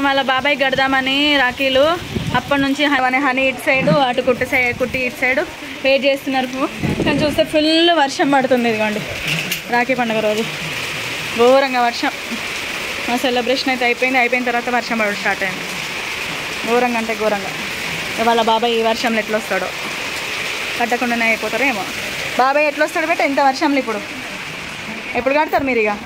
వాళ్ళ బాబాయ్ కడదామని రాఖీలు అప్పటి నుంచి హనీ హనీ ఇటు సైడ్ అటు కుట్టి సైడ్ కుట్టి ఇటు సైడ్ వెయిట్ చేస్తున్నారు కానీ చూస్తే ఫుల్ వర్షం పడుతుంది ఇదిగోండి రాఖీ పండుగ రోజు ఘోరంగా వర్షం మా సెలబ్రేషన్ అయితే అయిపోయింది అయిపోయిన తర్వాత వర్షం పడడం స్టార్ట్ అయింది ఘోరంగా అంటే ఘోరంగా ఇక వాళ్ళ బాబాయ్ ఈ వర్షంలో ఎట్లా వస్తాడో కట్టకుండానే అయిపోతారో ఏమో బాబాయ్ ఎట్లా వస్తాడు బెట్ట ఇంత వర్షంలో ఇప్పుడు ఎప్పుడు కడతారు మీరు ఇక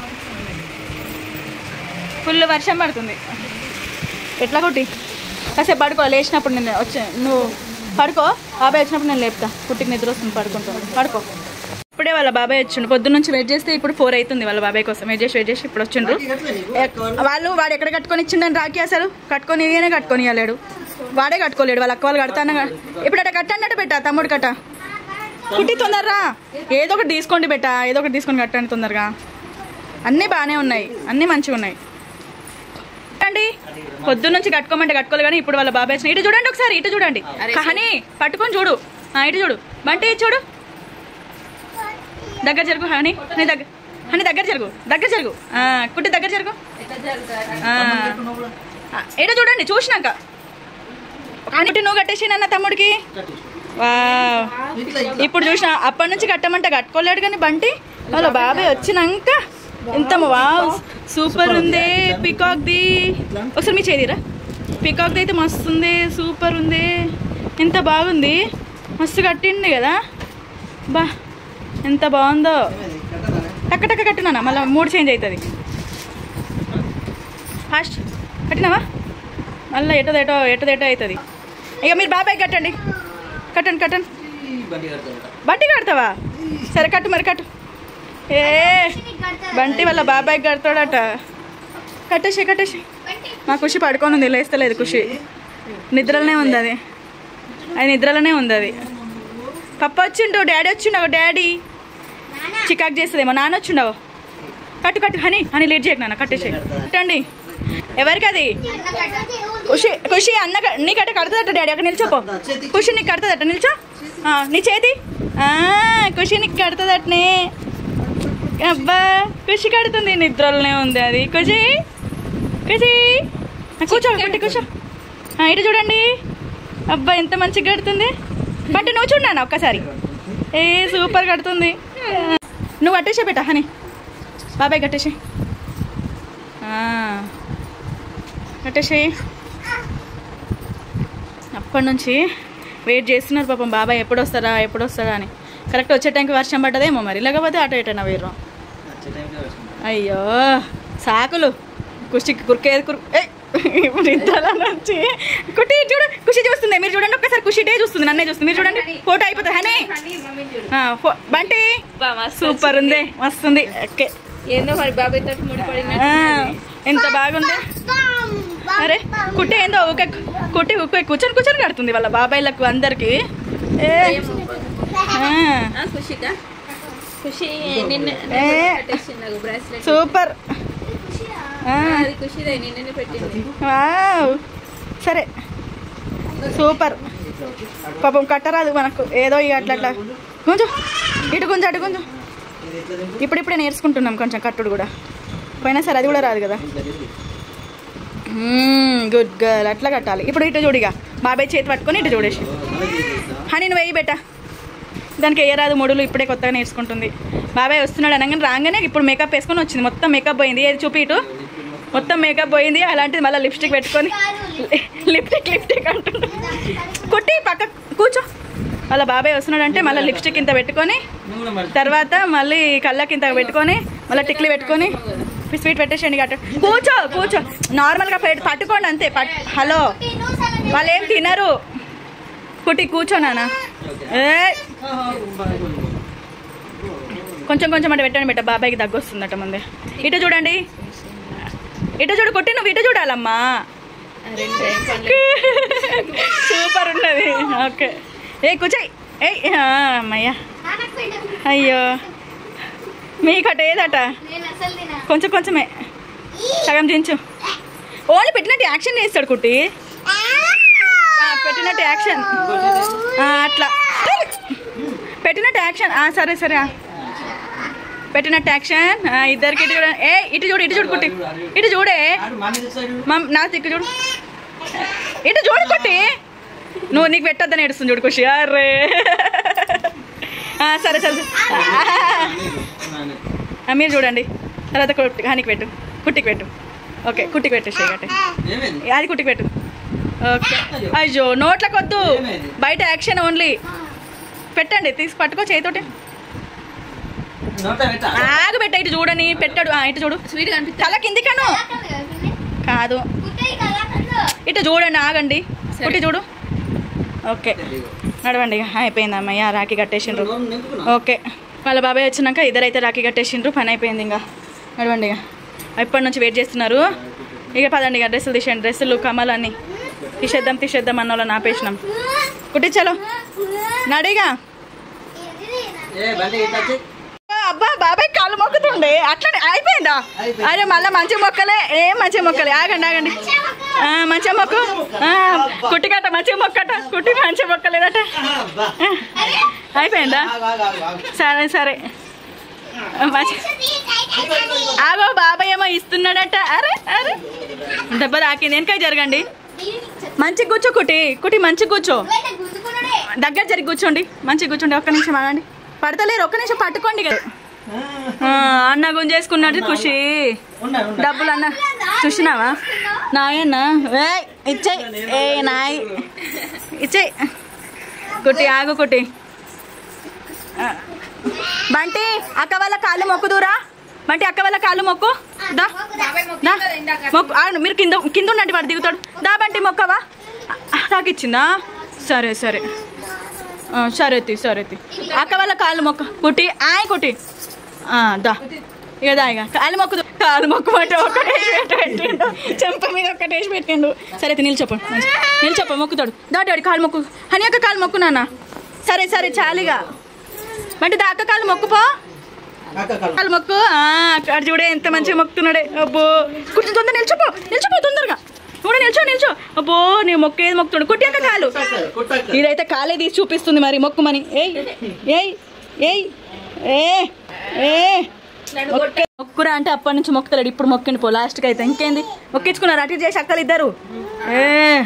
ఫుల్ వర్షం పడుతుంది ఎట్లా కొట్టి కాసేపు పడుకో లేచినప్పుడు నేను వచ్చే నువ్వు పడుకో బాబాయ్ వచ్చినప్పుడు నేను లేపుతా కుట్టికి నిద్ర వస్తుంది పడుకుంటాను పడుకో ఇప్పుడే వాళ్ళ బాబాయ్ వచ్చిండు పొద్దున్న నుంచి వెయిట్ చేస్తే ఇప్పుడు ఫోర్ అవుతుంది వాళ్ళ బాబాయ్ కోసం వెయిట్ చేసి వెయిట్ చేసి ఇప్పుడు వచ్చిండ్రు ఎక్- వాళ్ళు వాడు ఎక్కడ కట్టుకొని ఇచ్చిండని రాకి అసలు కట్టుకొని ఇయనే కట్టుకొని ఇవ్వలేడు వాడే కట్టుకోలేడు వాళ్ళ అక్క వాళ్ళు కడతాను ఇప్పుడు అట్ట కట్టన్నట్టు పెట్టా తమ్ముడు కట్ట కుట్టి తొందరరా ఏదో ఒకటి తీసుకోండి బెట్ట ఏదో ఒకటి తీసుకొని కట్టండి తొందరగా అన్నీ బాగానే ఉన్నాయి అన్నీ మంచిగా ఉన్నాయి అండి పొద్దున్న నుంచి కట్టుకోమంటే కట్టుకోలేదు కానీ ఇప్పుడు వాళ్ళ బాబాయ్ వచ్చిన ఇటు చూడండి ఒకసారి ఇటు చూడండి హనీ పట్టుకొని చూడు ఆ, ఇటు చూడు బంటి ఇటు చూడు దగ్గర జరుగు హనీ హనీ దగ్గర హనీ దగ్గర జరుగు దగ్గర జరుగు ఆ, కుట్టి దగ్గర జరుగు ఆ. ఆ, ఇటు చూడండి చూసినాక కానీ నువ్వు కట్టేసి నాన్న తమ్ముడికి వావ్. ఇప్పుడు చూసిన అప్పటి నుంచి కట్టమంటే కట్టుకోలేడు కానీ బంటి వాళ్ళ బాబాయ్ వచ్చినాక ఎంత వావ్ సూపర్ ఉంది పికాక్ ది ఒకసారి మీ చేదిరా పికాక్ ది అయితే మస్తు ఉంది సూపర్ ఉంది ఎంత బాగుంది మస్తు కట్టింది కదా బా ఎంత బాగుందో టక్క టక్క కట్టినా మళ్ళీ మూడు చేంజ్ అవుతుంది ఫాస్ట్ కట్టినావా మళ్ళీ ఎటో ఎటో ఎటో ఎటో అవుతుంది ఇక మీరు బాబాయ్ కట్టండి కట్టండి కట్టండి బంటి కడతావా సరే కట్టు మరి కట్టు ఏ బంటి వాళ్ళ బాబాయ్ కడతాడట కట్టేసి కట్టేసి మా ఖుషి పడుకొని ఉంది లేస్తలేదు ఖుషి నిద్రలోనే ఉంది అది అది నిద్రలోనే ఉంది అది పప్ప వచ్చిండు డాడీ వచ్చిండవు డాడీ చికాక్ చేస్తుందేమో నాన్న వచ్చిండవు కట్టు కట్టు హనీ హనీ లేట్ చేయకు నాన్న కట్టేసి కట్టండి ఎవరికి అది ఖుషి ఖుషి అన్న క- నీకట్ట కడతదట డాడీ అక్కడ నిల్చోపో ఖుషి నీకు కడతదట నిల్చో ఆ, నీ చేతి ఆ, ఖుషి నీకు కడతదటనే అబ్బా ఖుషి కడుతుంది నిద్రలోనే ఉంది అది ఖుషి ఖుషి ఆ, కూర్చో కుట్టి కూర్చో ఆ, ఇటు చూడండి అబ్బా ఎంత మంచిగా కడుతుంది బట్ నువ్వు చూడన్నా ఒక్కసారి ఏ సూపర్ కడుతుంది నువ్వు కట్టేసే బెట్ట హనీ బాబాయ్ కట్టేసి కట్టేసి అప్పటి నుంచి వెయిట్ చేస్తున్నారు పాపం బాబాయ్ ఎప్పుడు వస్తారా ఎప్పుడు వస్తారా అని కరెక్ట్ వచ్చే టైంకి వర్షం పడ్డదేమో మరి లేకపోతే అటు ఎటైనా వేరు అయ్యో సాకులు కుషికి కురికేది కురు ఏయ్! ఇప్పుడు ఇద్దరు నుంచి కుట్టి చూడు ఖుషి చూస్తుంది మీరు చూడండి ఒక్కసారి ఖుషి డే చూస్తుంది నన్నే చూస్తుంది మీరు చూడండి ఫోటో అయిపోతుంది హనే ఆ, ఫో- బంటి సూపర్ ఉంది మస్తుంది ఓకే ఏందో మరి బాబాయ్ తోటి ముడిపడిన ఆ, ఎంత బాగుంది అరే కుట్టి ఏందో ఊకే కుట్టి ఊకే కూర్చొని కూర్చొని కడుతుంది వాళ్ళ బాబాయ్లకు అందరికి ఏ, ఆ, ఖుషికా ఖుషి నిన్న ఏ. పెట్టేసింది నాకు బ్రాస్లెట్ సూపర్ ఆ, అది ఖుషిదే నిన్ననే పెట్టింది వావ్ సరే సూపర్ పాపం కట్టరాదు మనకు ఏదో ఇక అట్లా అట్లా కొంచెం ఇటు కొంచెం అటు కొంచెం ఇప్పుడిప్పుడే నేర్చుకుంటున్నాం కొంచెం కట్టుడు కూడా పోయినా సరే అది కూడా రాదు కదా గుడ్ గర్ల్ అట్లా కట్టాలి ఇప్పుడు ఇటు చూడిగా బాబాయ్ చేతి పట్టుకొని ఇటు చూడేసి హనీ నువ్వు వెయ్యి బెట్ట దానికి వేయరాదు ముడులు ఇప్పుడే కొత్తగా నేర్చుకుంటుంది బాబాయ్ వస్తున్నాడు అనగానే రాగానే ఇప్పుడు మేకప్ వేసుకొని వచ్చింది మొత్తం మేకప్ పోయింది ఏది చూపి ఇటు మొత్తం మేకప్ పోయింది అలాంటిది మళ్ళీ లిప్స్టిక్ పెట్టుకొని లిప్స్టిక్ లిప్స్టిక్ అంటుంది కుట్టి పక్క కూర్చో వాళ్ళ బాబాయ్ వస్తున్నాడు అంటే మళ్ళీ లిప్స్టిక్ ఇంత పెట్టుకొని తర్వాత మళ్ళీ కళ్ళకి ఇంత పెట్టుకొని మళ్ళీ టిక్లీ పెట్టుకొని స్వీట్ పెట్టేసేయండి గట్ట కూర్చో కూర్చో నార్మల్గా పెట్- పట్టుకోండి అంతే పట్ హలో వాళ్ళు ఏం తినరు కుట్టి కూర్చో నాన్న ఏ కొంచెం కొంచెం అంటే పెట్టండి బెట్ట బాబాయ్కి దగ్గు వస్తుందట ముందే ఇటు చూడండి ఇటు చూడు కొట్టి నువ్వు ఇటు చూడాలమ్మా రెండు సూపర్ ఉన్నది ఓకే ఏ కూర్చోయ్ ఏయ్ ఆ, అమ్మయ్యా అయ్యో మీకట ఏదట కొంచెం కొంచెమే సగం దించు ఓన్లీ పెట్టినట్టు యాక్షన్ చేస్తాడు కుట్టి ఆ, పెట్టినట్టు యాక్షన్ ఆ, అట్లా పెట్టినట్టు యాక్షన్ ఆ, సరే సరే ఆ. పెట్టినట్టు యాక్షన్ ఆ, ఇద్దరికి ఇటు చూడ ఏ ఇటు చూడు ఇటు చూడు కుట్టి ఇటు చూడే మమ్ నా దిక్కు చూడు ఇటు చూడు కుట్టి నువ్వు నీకు పెట్టొద్దని ఏడుస్తుంది చూడు ఖుషి అర్రే ఆ, సరే సరే ఆ, మీరు చూడండి తర్వాత కుట్టి హానికి పెట్టు కుట్టికి పెట్టు ఓకే కుట్టికి పెట్టేసి గట్టే అది కుట్టికి పెట్టు ఓకే అయ్యో నోట్లకు వద్దు బయట యాక్షన్ ఓన్లీ పెట్టండి తీసి పట్టుకో చేతితోటి ఆగు పెట్ట ఇటు చూడని పెట్టాడు ఆ, ఇటు చూడు స్వీట్ కనిపిస్తా తల కిందికను కాదు ఇటు చూడండి ఆగండి సరే. కుట్టి చూడు ఓకే నడవండి ఇక. అయిపోయింది అమ్మయ్య రాఖీ కట్టేసిండ్రు ఓకే వాళ్ళ బాబాయ్ వచ్చినాక ఇద్దరైతే రాఖీ కట్టేసిండ్రు పని అయిపోయింది ఇంకా నడవండి ఇక ఎప్పటి నుంచి వెయిట్ చేస్తున్నారు ఇక పదండి ఇక డ్రెస్సులు తీసేయండి డ్రెస్సులు కమలు అన్ని తీసేద్దాం తీసేద్దాం అన్న వాళ్ళని ఆపేసినాం కుట్టించాలో నడిగా అబ్బా బాబాయ్ కాళ్ళు మొక్కుతుండే అట్లనే అయిపోయిందా అయిపోయింది. అరే మళ్ళీ మంచి మొక్కలే ఏం మంచి మొక్కలే ఆగండి ఆగండి ఆ, మంచిగా మొక్కు ఆ, కుట్టికట మంచిగా మొక్కట కుట్టి మంచి మొక్కలేదట ఆ, అయిపోయిందా సరే సరే ఆ, మంచి ఆగో బాబాయ్ ఏమో ఇస్తున్నాడట అరే అరే దెబ్బ తాకింది వెనక జరగండి మంచిగా కూర్చో కుట్టి కుట్టి మంచిగా కూర్చో దగ్గర జరిగి కూర్చోండి మంచిగా కూర్చోండి ఒక్క నిమిషం ఆగండి పడతలేరు ఒక్క నిమిషం పట్టుకోండి కదా ఆ, అన్న గుంజేసుకున్నాడు ఖుషి డబ్బులు అన్న చూసినావా నాయన్న ఏయ్, ఇచ్చేయ్ ఏ నాయ్ ఇచ్చేయ్ కుట్టి ఆగు కుట్టి ఆ, బంటి అక్క వాళ్ళ కాళ్ళు మొక్కుదురా బంటి అక్క వాళ్ళ కాళ్ళు మొక్కు దా దా మొక్కు ఆ, మీరు కింద కింద ఉన్నట్టు వాడు దిగుతాడు దా బంటి మొక్కవా ఆ, నాకు ఇచ్చిందా సరే సరే ఆ, సరే తీ సరే తీ అక్క వాళ్ళ కాళ్ళు మొక్క కుట్టి ఆయ్ కుట్టి ఆ, దా ఇక దా ఇక కాలు మొక్కు కాలు మొక్కమంటే ఒక్కటేసి పెట్టి పెట్టిండు చెంప మీద ఒక్కటేసి పెట్టిండు సరే తీ నిల్చోప నిల్చోప మొక్కుతాడు దాటాడు కాలు మొక్కు హని అక్క కాలు మొక్కు నాన్న సరే సరే చాలిగా అంటే దా అక్క కాలు మొక్కుపో కాలు మొక్కు ఆ, అక్కడ చూడే ఎంత మంచిగా మొక్కుతున్నాడే అబ్బో కూర్చొని తొందర నిల్చోపో నిల్చోపో తొందరగా కూడా నిల్చో నిల్చో అబ్బో నీ మొక్క ఏది మొక్కుతుండు కుట్టి అక్క కాలు ఇదైతే కాలే తీసి చూపిస్తుంది మరి మొక్కుమని ఏయ్ ఏయ్ ఏయ్ ఏ ఏ మొక్క- మొక్కురా అంటే అప్పటి నుంచి మొక్కుతలేడు ఇప్పుడు మొక్కిండి పో లాస్ట్కి అయితే ఇంకేంది మొక్కించుకున్నారు అటు ఇటు చేసి అక్కలు ఇద్దరు ఏ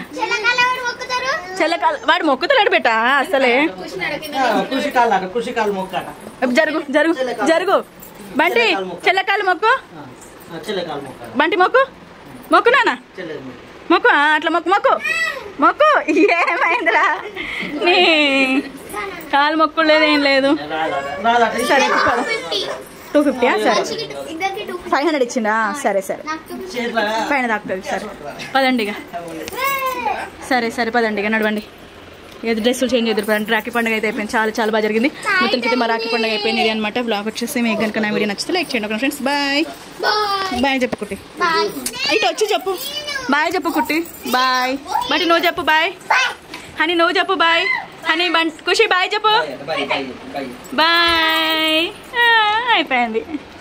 చెల్లకాల వాడు మొక్కుతలేడు బెట అసలే కృషి కాళ్ళు కృషి కాళ్ళు మొక్కట జరుగు జరుగు జరుగు బంటి చెల్లకాలు మొక్కు చెల్లె కాళ్ళు మొక్కట బంటి మొక్కు మొక్కు నాన్న చెల్లె మొక్కు ఆ, అట్లా మొక్కు మొక్కు మొక్కు ఏమైందిరా నీ కాలు మొక్కు లేదు ఏం లేదు రాదట సరే టూ ఫిఫ్టీయా సరే ఫైవ్ హండ్రెడ్ ఇచ్చిందా సరే సరే చేతిలో పైన తాకుతుంది సరే పదండి ఇక సరే సరే పదండి ఇక నడవండి ఏది డ్రెస్సులు చేంజ్ చేద్దరు పదండి రాఖీ పండుగ అయితే అయిపోయింది చాలా చాలా బాగా జరిగింది మొత్తానికి అయితే మా రాఖీ పండుగ అయిపోయింది ఇది అనమాట బ్లాగ్ వచ్చేసి మీకు కనుక నా వీడియో నచ్చితే లైక్ చేయండి ఒక ఫ్రెండ్స్ బాయ్ బాయ్ చెప్పు కుట్టి ఇటు వచ్చి చెప్పు బాయ్ చెప్పు కుట్టి బాయ్ బట్ నువ్వు చెప్పు బాయ్ హనీ నువ్వు చెప్పు బాయ్ హనీ బం ఖుషి బాయ్ చెప్పు బై బై బై బాయ్ ఆ, అయిపోయింది